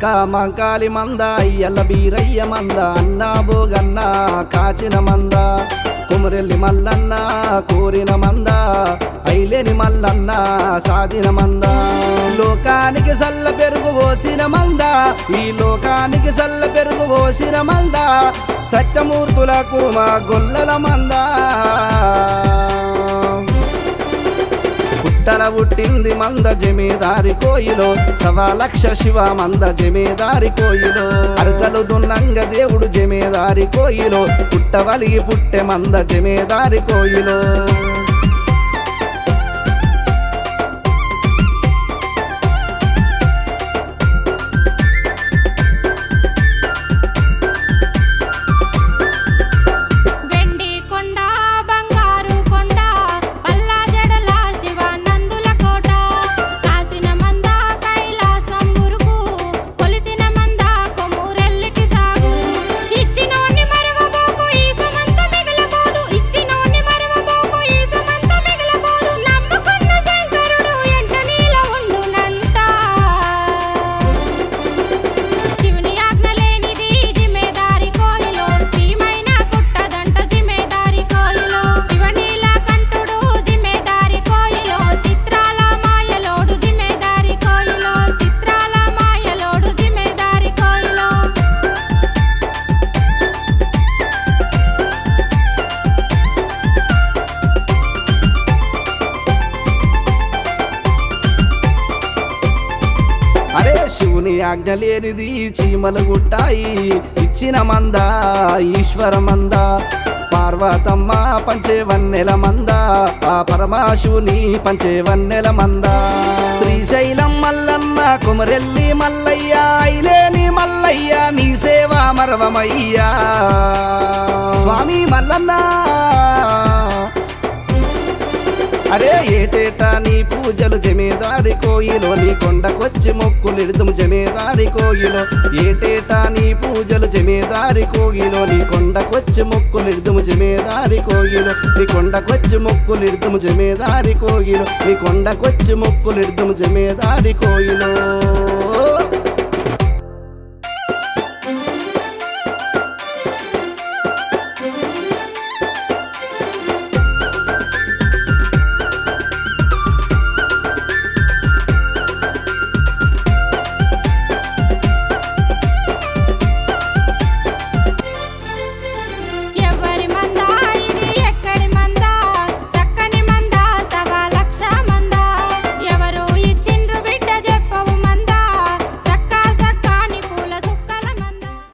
లంక మంకాలి మంద అయ్యల్ల బీరయ్య మంద అన్నా బోగన్న కాచిన మంద కుమరెల్లి మల్లన్న కోరిన మంద ఐలేని మల్లన్న సాదిన మంద లోకానికి సల్ల పెరుగు పోసిన మంద ఈ లోకానికి సల్ల పెరుగు పోసిన మంద సత్యమూర్తుల కురుమ గొల్లల మంద పుట్టన పుట్టింది మంద జమీదారి కోయిలో సవా లక్ష శివ మంద జమీదారి కోయిలో అరకలు దున్నంగ దేవుడు జమీదారి కోయిలో పుట్టవలిగి పుట్టె మంద జమీదారి కోయిలో వెండి కొండ బంగారు కొండ పల్లా జడల శివ నందుల కోట కాసిన మంద కైలాసం మురుగు కొలిచిన మంద కొమురెల్లికి సాగు ఇచ్చినోని మరవబోకు ఈ సమంత మిగలబోదు ఇచ్చినోని మరవబోకు ఈ సమంత మిగలబోదు నమ్ముకున్న శంకరుడు ఎంట నీల ఉండునంట శివుని ఆజ్ఞ లేనిది జిమేదారి కోయిలో చీమైన కుట్టదంట జిమేదారి కోయిలో శివనీల కంఠుడు జిమేదారి కోయిలో చిత్రాల మాయలోడు జిమేదారి కోయిలో చిత్రాల మాయలోడు జిమేదారి కోయిలో అరే శివుని ఆజ్ఞ లేనిది చీమలు గుట్టాయి ఇచ్చిన మంద ఈశ్వర మంద పార్వతమ్మ పంచే వన్నెల మంద ఆ పరమాశివుని పంచే వన్నెల మంద శ్రీశైలం మల్లన్న కుమరెల్లి మల్లయ్య ఐలేని మల్లయ్య నీ సేవ మరవమయ్యా స్వామి మల్లన్న అరే ఏటేటా నీ పూజలు జమేదారి కోయిలో నీ కొండకొచ్చి మొక్కులిడుదుము జమేదారి కోయిలో ఏటేటా నీ పూజలు జమేదారి కోయిలో నీ కొండకొచ్చి మొక్కులిడుదుము జమేదారి కోయిలో నీ కొండకొచ్చి మొక్కులిడుదుము జమేదారి కోయిలో నీ కొండకొచ్చి మొక్కులిడుదుము జమేదారి కోయిలో